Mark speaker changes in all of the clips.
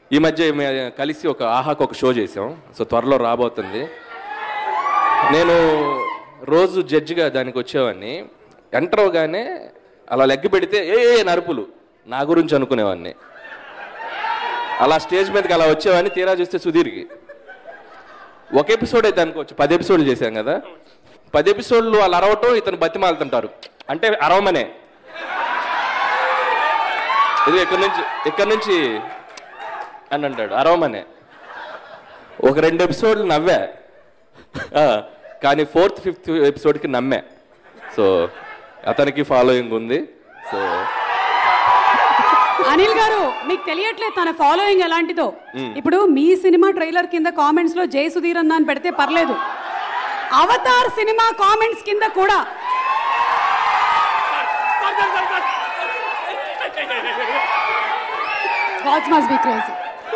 Speaker 1: ఈ మధ్య మే- కలిసి ఒక ఆహాకు ఒక షో చేసాం సో త్వరలో రాబోతుంది నేను రోజు జడ్జిగా దానికి వచ్చేవాడిని ఎంటర్ అవగానే అలా లెగ్ పెడితే ఏ ఏ నరుపులు నా గురించి అనుకునేవాడిని అలా స్టేజ్ మీదకి అలా వచ్చేవాడిని తీరా చూస్తే సుధీర్కి ఒక ఎపిసోడ్ అయితే అనుకోవచ్చు పది ఎపిసోడ్లు చేశాం కదా పది ఎపిసోడ్లు వాళ్ళు అరవటం ఇతను బతిమాలుతుంటారు అంటే అరవమనే ఇది ఇక్కడ నుంచి ఇక్కడ నుంచి అని అంటాడు అరవమనే ఒక రెండు ఎపిసోడ్లు నవ్వా ఆ, కానీ ఫోర్త్ ఫిఫ్త్ ఎపిసోడ్కి నమ్మే సో అతనికి ఫాలోయింగ్ ఉంది సో
Speaker 2: అనిల్ గారు మీకు తెలియట్లేదు తన ఫాలోయింగ్ ఎలాంటిదో ఇప్పుడు మీ సినిమా ట్రైలర్ కింద కామెంట్స్ లో జై సుధీర్ అన్న అని పెడితే పర్లేదు అవతార్ సినిమా కామెంట్స్ కింద కూడా Gods must be crazy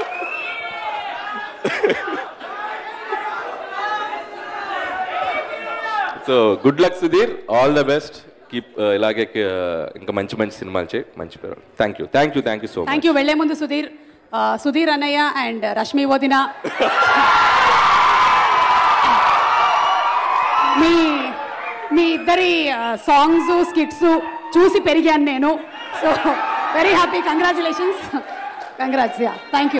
Speaker 1: so good luck Sudheer all the best keep ఇలాగే uh, ఇంకా మంచి మంచి సినిమాలు చేయి మంచి పేరు thank you thank you thank you so much
Speaker 2: thank you వెళ్లే ముందు సుధీర్ ఆ, సుధీర్ అన్నయ్య అండ్ రష్మి వదిన మీ మీ ఇద్దరి సాంగ్స్ స్కిట్స్ చూసి పెరిగాను నేను so very happy congratulations congrats yeah thank you